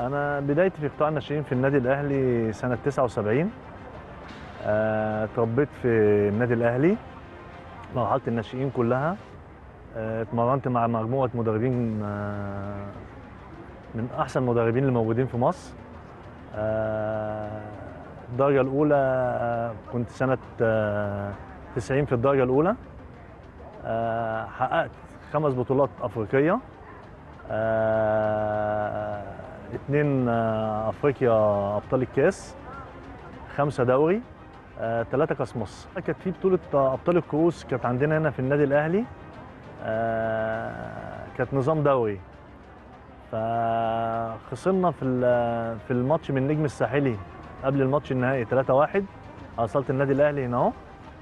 انا بدايتي في قطاع الناشئين في النادي الاهلي سنه 79 آه، اتربيت في النادي الاهلي مرحله الناشئين كلها آه، اتمرنت مع مجموعه مدربين آه، من احسن المدربين اللي موجودين في مصر آه، الدرجه الاولى آه، كنت سنه آه، 90 في الدرجه الاولى آه، حققت خمس بطولات افريقيه آه، اتنين آه، افريقيا ابطال الكاس خمسه دوري آه، ثلاثه كاس مصر كانت في بطوله آه، ابطال الكؤوس كانت عندنا هنا في النادي الاهلي آه، كانت نظام دوري فخسرنا في ال- في الماتش من النجم الساحلي قبل الماتش النهائي 3-1 وصلت النادي الاهلي هنا اهو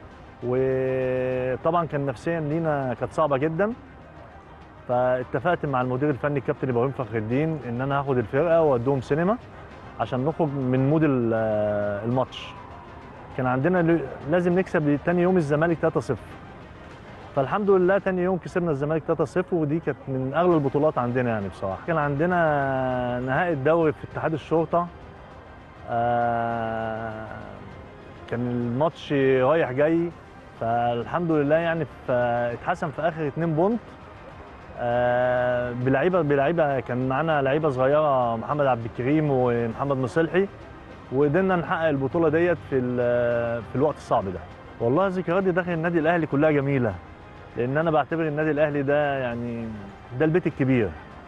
وطبعا كان نفسيا لينا كانت صعبه جدا فاتفقت مع المدير الفني الكابتن ابراهيم فخر الدين ان انا هاخد الفرقه واوديهم سينما عشان نخرج من مود ال- الماتش كان عندنا ل- لازم نكسب تاني يوم الزمالك 3-0 فالحمد لله تاني يوم كسبنا الزمالك 3-0 ودي كانت من اغلى البطولات عندنا يعني بصراحه كان عندنا نهائي الدوري في اتحاد الشرطه آه، كان الماتش رايح جاي فالحمد لله يعني ف- اتحسم في اخر 2 بونت آه، بلعيبه بلعيبه كان معانا لعيبه صغيره محمد عبد الكريم ومحمد مصلحي وقدرنا نحقق البطوله ديت في ال- في الوقت الصعب ده والله ذكرياتي داخل النادي الاهلي كلها جميله لان انا بعتبر النادي الاهلي ده يعني ده البيت الكبير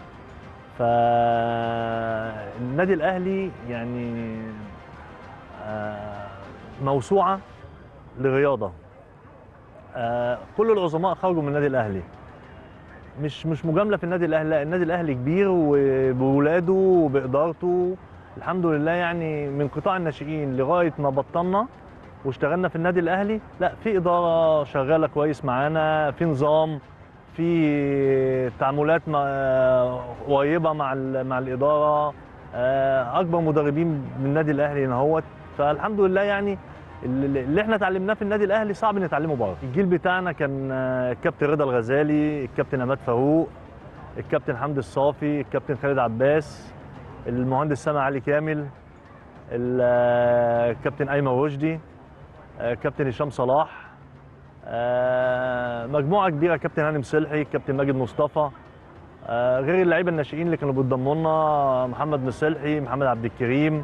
فالنادي الاهلي يعني آه، موسوعه لرياضه آه، كل العظماء خرجوا من النادي الاهلي مش مش مجامله في النادي الاهلي لا النادي الاهلي كبير وبولاده وبادارته الحمد لله يعني من قطاع الناشئين لغايه ما بطلنا واشتغلنا في النادي الاهلي لا في اداره شغاله كويس معانا في نظام في تعاملات مع- قريبه مع ال- مع الاداره آه، اكبر مدربين من النادي الاهلي هنا هوت فالحمد لله يعني اللي اللي احنا اتعلمناه في النادي الاهلي صعب نتعلمه بره الجيل بتاعنا كان آه، الكابتن رضا الغزالي الكابتن عماد فاروق الكابتن حمدي الصافي الكابتن خالد عباس المهندس سامع علي كامل ال- آه، الكابتن ايمن رشدي آه، كابتن هشام صلاح آه، مجموعه كبيره كابتن هاني مصلحي كابتن ماجد مصطفى آه، غير اللعيبه الناشئين اللي كانوا بيتضموا لنا محمد مصلحي محمد عبد الكريم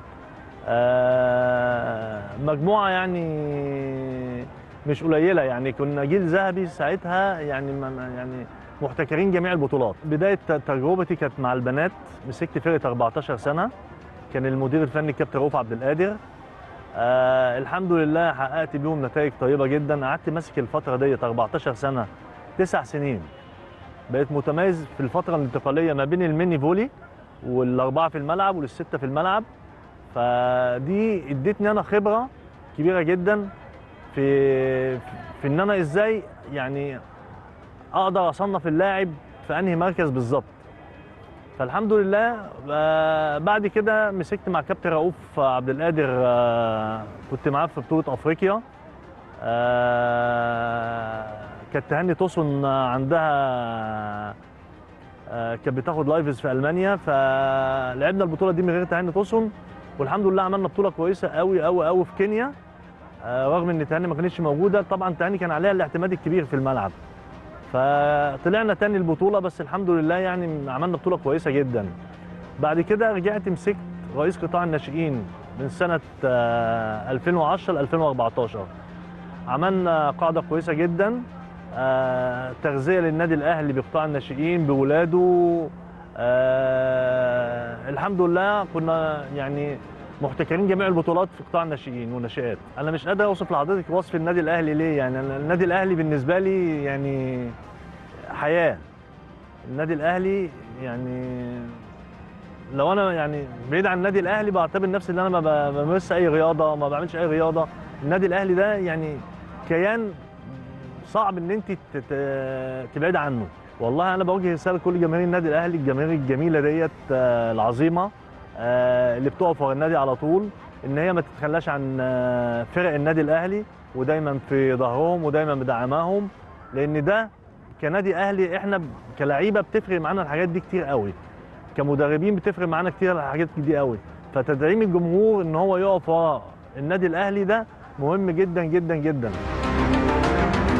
آه، مجموعه يعني مش قليله يعني كنا جيل ذهبي ساعتها يعني ما- ما- يعني محتكرين جميع البطولات بدايه تجربتي كانت مع البنات مسكت فرقه 14 سنه كان المدير الفني الكابتن رؤوف عبد القادر آه الحمد لله حققت بيهم نتائج طيبه جدا قعدت ماسك الفتره ديت 14 سنه تسع سنين بقيت متميز في الفتره الانتقاليه ما بين الميني فولي والاربعه في الملعب والسته في الملعب فدي ادتني انا خبره كبيره جدا في في ان انا ازاي يعني اقدر اصنف اللاعب في انهي مركز بالظبط فالحمد لله آه، بعد كده مسكت مع كابتن رؤوف عبد القادر آه، كنت معاه في بطوله افريقيا آه، كانت تهاني توسن عندها آه، كانت بتاخد لايفز في المانيا فلعبنا البطوله دي من غير تهاني توسن والحمد لله عملنا بطوله كويسه قوي قوي قوي في كينيا آه، رغم ان تهاني ما كانتش موجوده طبعا تهاني كان عليها الاعتماد الكبير في الملعب فطلعنا تاني البطوله بس الحمد لله يعني عملنا بطوله كويسه جدا بعد كده رجعت مسكت رئيس قطاع الناشئين من سنه آه، 2010 ل 2014 عملنا قاعده كويسه جدا آه، تغذيه للنادي الاهلي بقطاع الناشئين بولاده آه، الحمد لله كنا يعني محتكرين جميع البطولات في قطاع الناشئين والناشئات انا مش قادر اوصف لحضرتك وصف النادي الاهلي ليه يعني أنا النادي الاهلي بالنسبه لي يعني حياه النادي الاهلي يعني لو انا يعني بعيد عن النادي الاهلي بعتبر نفسي ان انا ما ب- بمارس اي رياضه ما بعملش اي رياضه النادي الاهلي ده يعني كيان صعب ان انت تت- تبعد عنه والله انا بوجه رساله لكل جماهير النادي الاهلي الجماهير الجميله ديت آه، العظيمه آه، اللي بتقف ورا النادي على طول ان هي ما تتخلاش عن آه، فرق النادي الاهلي ودايما في ظهرهم ودايما بدعمهم لان ده كنادي اهلي احنا ب- كلعيبه بتفرق معانا الحاجات دي كتير قوي كمدربين بتفرق معانا كتير حاجات دي قوي فتدعيم الجمهور ان هو يقف ورا النادي الاهلي ده مهم جدا جدا جدا